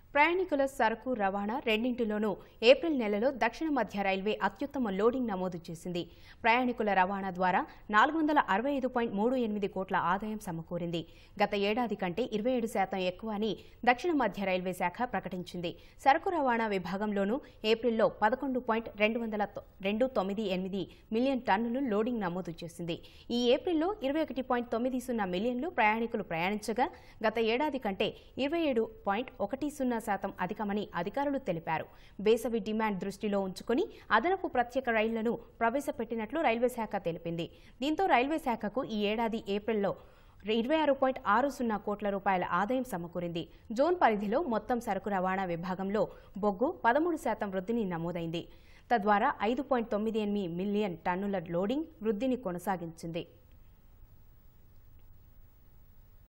ప్రయాణికుల సరుకు రవాణా రెండింటిలోనూ ఏప్రిల్ నెలలో దక్షిణ మధ్య రైల్వే అత్యుత్తమ లోడింగ్ నమోదు చేసింది ప్రయాణికుల రవాణా ద్వారా నాలుగు వందల అరవై ఐదు పాయింట్ మూడు ఎనిమిది కోట్ల ఆదాయం సమకూరింది గత ఏడాది కంటే ఇరవై ఏడు శాతం ఎక్కువ అని దక్షిణ మధ్య రైల్వే శాఖ ప్రకటించింది సరుకు రవాణా విభాగంలోనూ ఏప్రిల్లో పదకొండు పాయింట్ రెండు వందల తొ- రెండు తొమ్మిది ఎనిమిది మిలియన్ టన్నులు లోడింగ్ నమోదు చేసింది ఈ ఏప్రిల్లో ఇరవై ఒకటి పాయింట్ తొమ్మిది సున్నా మిలియన్లు ప్రయాణికులు ప్రయాణించగా గత ఏడాది కంటే ఇరవై ఏడు పాయింట్ ఒకటి సున్నా శాతం అధికమని అధికారులు తెలిపారు వేసవి డిమాండ్ దృష్టిలో ఉంచుకుని అదనపు ప్రత్యేక రైళ్లను ప్రవేశపెట్టినట్లు రైల్వే శాఖ తెలిపింది దీంతో రైల్వే శాఖకు ఈ ఏడాది ఏప్రిల్లో ఇరవై ఆరు పాయింట్ ఆరు సున్నా కోట్ల రూపాయల ఆదాయం సమకూరింది జోన్ పరిధిలో మొత్తం సరుకు రవాణా విభాగంలో బొగ్గు పదమూడు శాతం వృద్ధిని నమోదైంది తద్వారా ఐదు పాయింట్ తొమ్మిది ఎనిమిది మిలియన్ టన్నుల లోడింగ్ వృద్ధిని కొనసాగించింది